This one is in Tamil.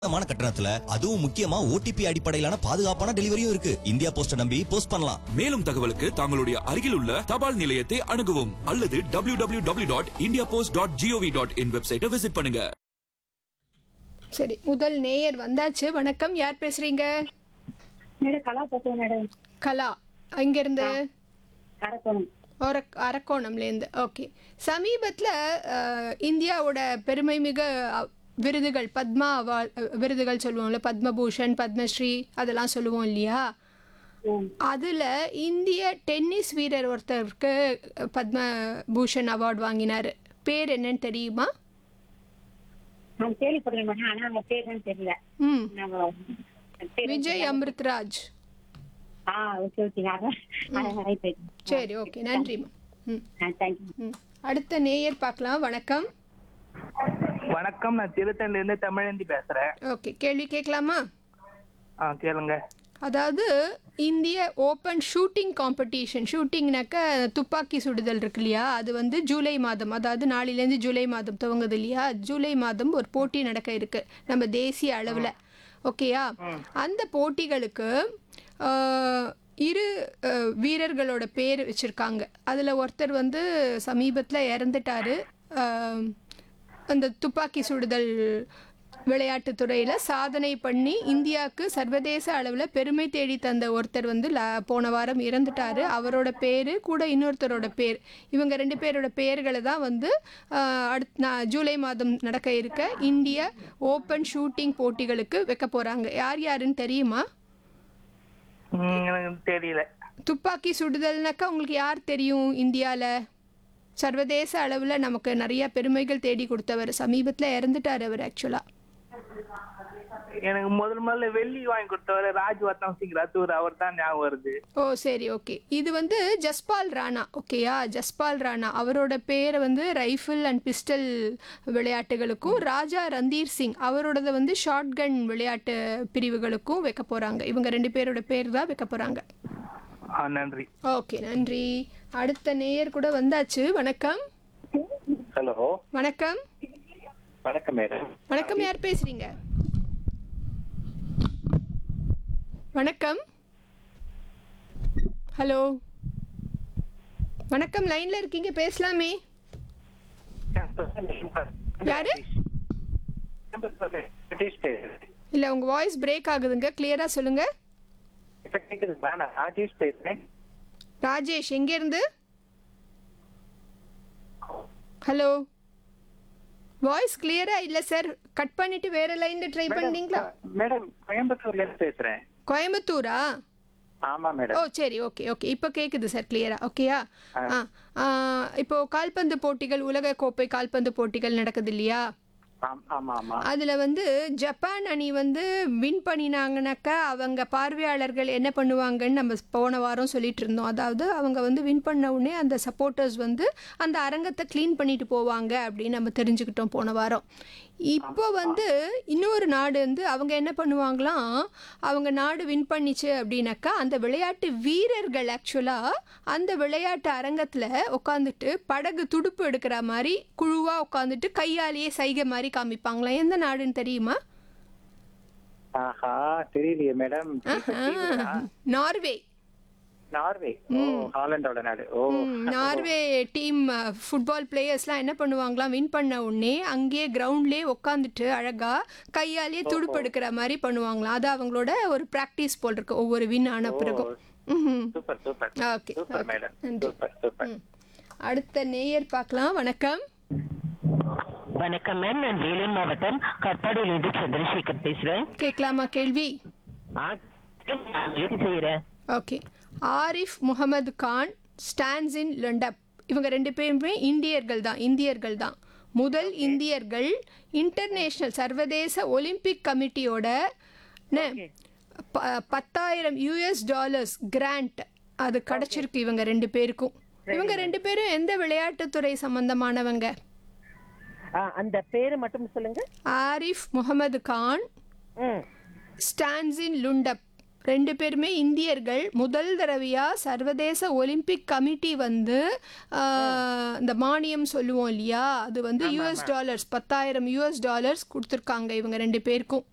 மான கட்டணத்துல அதுவும் முக்கியமா ஓடிபி அடிப்படையிலான பாதுகாப்பான டெலிவரியும் இருக்கு இந்தியா போஸ்ட நம்பி போஸ்ட் பண்ணலாம் மேலும் தகவலுக்கு தங்களுடைய அருகில் உள்ள தபால் நிலையத்தை அணுகவும் அல்லது W W W dot India post dot gov dot in வெப்சைட்டை விசிட் பண்ணுங்க சரி முதல் நேயர் வந்தாச்சு வணக்கம் யார் பேசுறீங்க மேடம் கலா பேசுறேன் மேடம் கலா அங்கிருந்து அரக்கோணம் அரக் அரக்கோணம்லேருந்து ஓகே சமீபத்தில் இந்தியாவோட பெருமைமிகு அ, விருதுகள் பத்மா அவார்ட் விருதுகள் சொல்லுவோம்ல பத்மபூஷன் பத்மஸ்ரீ அதெல்லாம் சொல்லுவோம் இல்லையா ம். அதில் இந்திய டென்னிஸ் வீரர் ஒருத்தருக்கு பத்மபூஷன் அவார்டு வாங்கினார் பேர் என்னன்னு தெரியுமா நான் கேள்விப்படுறேன் மேடம் ஆனா அவங்க பேர் தான் தெரியல ம் நம்ம பேர் விஜய் அமிர்த்ராஜ் ஆ ஓகே ஓகே அதான் அதான் ரைட் ரைட் சரி ஓகே நன்றிம்மா ம் ஆ தேங்க்யூ ம் அடுத்த நேயர் பார்க்கலாம் வணக்கம் வணக்கம் நான் திருத்தணில இருந்து தமிழந்தி பேசுறேன் ஓகே கேள்வி கேட்கலாமா ஆ கேளுங்க அதாவது இந்திய ஓப்பன் ஷூட்டிங் காம்படிஷன் ஷூட்டிங்னாக்க துப்பாக்கி சுடுதல் இருக்கு இல்லையா அது வந்து ஜூலை மாதம் அதாவது நாளையிலேருந்து ஜூலை மாதம் துவங்குது இல்லையா ஜூலை மாதம் ஒரு போட்டி நடக்க இருக்கு நம்ம தேசிய அளவில் ஓகேயா அந்த போட்டிகளுக்கு ஆஹ், இரு ஆஹ், வீரர்களோட பேர் வச்சுருக்காங்க அதில் ஒருத்தர் வந்து சமீபத்தில் இறந்துட்டாரு ஆஹ், அந்த துப்பாக்கி சுடுதல் விளையாட்டுத் துறையில் சாதனை பண்ணி இந்தியாவுக்கு சர்வதேச அளவில் பெருமை தேடி தந்த ஒருத்தர் வந்து ல- போன வாரம் இறந்துட்டாரு அவரோட பேர் கூட இன்னொருத்தரோட பேர் இவங்க ரெண்டு பேரோட பெயர்களை தான் வந்து அடுத்த நான் ஜூலை மாதம் நடக்க இருக்க இந்திய ஓப்பன் ஷூட்டிங் போட்டிகளுக்கு வைக்க போகிறாங்க யார் யாருன்னு தெரியுமா ம், எனக்கு தெரியல துப்பாக்கி சுடுதல்னாக்கா உங்களுக்கு யார் தெரியும் இந்தியாவில் சர்வதேச அளவில் நமக்கு நிறைய பெருமைகள் தேடி கொடுத்தவர் சமீபத்தில் இறந்துட்டார் அவர் ஆக்சுவலாக எனக்கு முதல் முதல்ல வெள்ளி வாங்கி கொடுத்தவர் ராஜ்வர்தன் சிங் ரத்தூர் அவர் தான் ஞாபகம் வருது ஓ சரி ஓகே இது வந்து ஜஸ்பால் ராணா ஓகேயா ஜஸ்பால் ராணா அவரோட பேரை வந்து ரைஃபிள் அண்ட் பிஸ்டல் விளையாட்டுகளுக்கும் ராஜா ரந்தீர் சிங் அவரோடது வந்து ஷார்ட் கன் விளையாட்டு பிரிவுகளுக்கும் வைக்க போகிறாங்க இவங்க ரெண்டு பேரோட பேர் தான் வைக்க போகிறாங்க ஆ நன்றி ஓகே நன்றி அடுத்த நேயர் கூட வந்தாச்சு வணக்கம் ஹலோ வணக்கம் வணக்கம் மேடம் வணக்கம் யார் பேசுறீங்க வணக்கம் ஹலோ வணக்கம் லைன்ல இருக்கீங்க பேசலாமே யாரு பிரிட்டிஷ் பேசுறேன் இல்ல உங்க வாய்ஸ் பிரேக் ஆகுதுங்க கிளியரா சொல்லுங்க இப்ப கேக்குதுங்களா நான் ராஜேஷ் பேசுறேன் ராஜேஷ் எங்க இருந்து ஹலோ வாய்ஸ் கிளியரா இல்ல சார் கட் பண்ணிட்டு வேற லைன்ல ட்ரை பண்ணீங்களா மேடம் கோயம்புத்தூர்ல இருந்து பேசுறேன் கோயம்புத்தூரா ஆமா ஓ மேடம் சரி ஓகே ஓகே இப்போ கேட்குது சார் கிளியரா ஓகேயா ஆ ஆ, இப்போ கால்பந்து போட்டிகள் உலக கோப்பை கால்பந்து போட்டிகள் நடக்குது இல்லையா ஆம்- ஆமா ஆமா அதில் வந்து ஜப்பான் அணி வந்து வின் பண்ணினாங்கனாக்கா அவங்க பார்வையாளர்கள் என்ன பண்ணுவாங்கன்னு நம்ம போன வாரம் சொல்லிட்டு இருந்தோம் அதாவது அவங்க வந்து வின் பண்ண உடனே அந்த சப்போர்ட்டர்ஸ் வந்து அந்த அரங்கத்தை க்ளீன் பண்ணிட்டு போவாங்க அப்படின்னு நம்ம தெரிஞ்சுக்கிட்டோம் போன வாரம் இப்போ வந்து இன்னொரு நாடு வந்து அவங்க என்ன பண்ணுவாங்களாம் அவங்க நாடு வின் பண்ணிச்சு அப்படின்னாக்கா அந்த விளையாட்டு வீரர்கள் ஆக்சுவலாக அந்த விளையாட்டு அரங்கத்தில் உட்காந்துட்டு படகு துடுப்பு எடுக்கிற மாதிரி குழுவாக உட்காந்துட்டு கையாலேயே சைகை மாதிரி காமிப்பாங்களாம் எந்த நாடுன்னு தெரியுமா ஆஹா தெரியலையே மேடம் ஆஹா, நார்வே நார்வே ஓ ஹாலண்டோட நாடு ஓ ம், நார்வே டீம் ஃபுட்பால் பிளேயர்ஸ்லாம் என்ன பண்ணுவாங்களாம் வின் பண்ண உடனே அங்கேயே கிரவுண்ட்லேயே உட்காந்துட்டு அழகா கையாலேயே துடுப்பு எடுக்கிற மாதிரி பண்ணுவாங்களாம் அது அவங்களோட ஒரு ப்ராக்டிஸ் போல் இருக்கு ஒவ்வொரு வின் ஆன பிறகும் ம்ஹும். Super super okay super okay. Madam நன்றி சூப்பர் சூப்பர் ம். அடுத்த நேயர் பார்க்கலாம் வணக்கம் வணக்கம் மேம் நான் வேலூர் மாவட்டம் கற்பாடியிலிருந்து சந்திரசேகர் பேசுறேன் கேட்கலாமா கேள்வி ஆ, நான் முயற்சி செய்யறேன் okay Arif Mohammad Khan stands in London இவங்க ரெண்டு பேருமே இந்தியர்கள் தான் இந்தியர்கள் தான் முதல் இந்தியர்கள் இன்டர்நேஷ்னல் சர்வதேச ஒலிம்பிக் கமிட்டியோட என்ன, ப- பத்தாயிரம் யூஎஸ் டாலர்ஸ் கிராண்ட் அது கிடைச்சிருக்கு இவங்க ரெண்டு பேருக்கும் இவங்க ரெண்டு பேரும் எந்த விளையாட்டுத்துறை சம்பந்தமானவங்க ஆ, அந்த பேரு மட்டும் சொல்லுங்க ஆரிஃப் முகமது கான் ம் ஸ்டான்சின் லுண்டப் ரெண்டு பேருமே இந்தியர்கள் முதல் தடவையா சர்வதேச ஒலிம்பிக் கமிட்டி வந்து ஆஹ், இந்த மானியம் சொல்லுவோம் இல்லையா அது வந்து யூஎஸ் டாலர்ஸ் பத்தாயிரம் யூஎஸ் டாலர்ஸ் கொடுத்துருக்காங்க இவங்க ரெண்டு பேருக்கும்